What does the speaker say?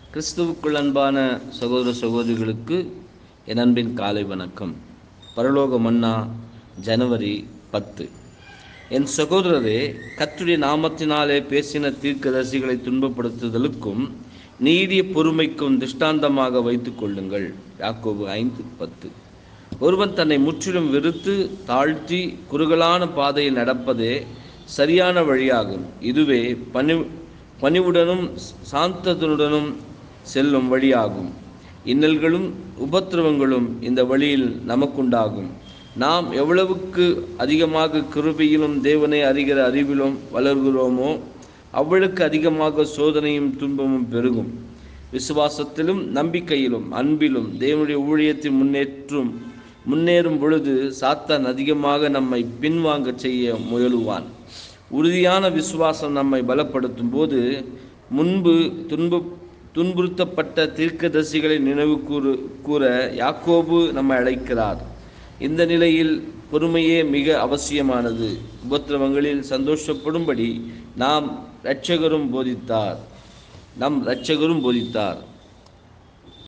கிறிஸ்துவுக்குள் அன்பான சகோதர சகோதரிகளுக்கு என் அன்பின் காலை வணக்கம் பரலோக மன்னா ஜனவரி பத்து என் சகோதரரே கர்த்தருடைய நாமத்தினாலே பேசின தீர்க்கதரிசிகளை துன்பப்படுத்துதலுக்கும் நீடிய பொறுமைக்கும் திஷ்டாந்தமாக வைத்துக் கொள்ளுங்கள் யாக்கோபு ஐந்து பத்து ஒருவன் தன்னை முற்றிலும் வெறுத்து தாழ்த்தி குறுகலான பாதையில் நடப்பதே சரியான வழியாகும் இதுவே பணி பணிவுடனும் சாந்தத்துடனும் செல்லும் வழியாகும் இன்னல்களும் உபத்திரவங்களும் இந்த வழியில் நமக்குண்டாகும் நாம் எவ்வளவுக்கு அதிகமாக கிருபையிலும் தேவனை அறிகிற அறிவிலும் வளர்கிறோமோ அவ்வளவுக்கு அதிகமாக சோதனையும் துன்பமும் பெருகும் விசுவாசத்திலும் நம்பிக்கையிலும் அன்பிலும் தேவனுடைய ஊழியத்தை முன்னேற்றும் முன்னேறும் பொழுது சாத்தான் அதிகமாக நம்மை பின்வாங்க செய்ய முயலுவான் உறுதியான விசுவாசம் நம்மை பலப்படுத்தும் போது முன்பு துன்ப துன்புறுத்தப்பட்ட தீர்க்கதரிசிகளை நினைவு கூறு கூற யாக்கோபு நம்மை அழைக்கிறார் இந்த நிலையில் பொறுமையே மிக அவசியமானது உபத்திரவங்களில் சந்தோஷப்படும்படி நாம் இரட்சகரும் போதித்தார் நம் இரட்சகரும் போதித்தார்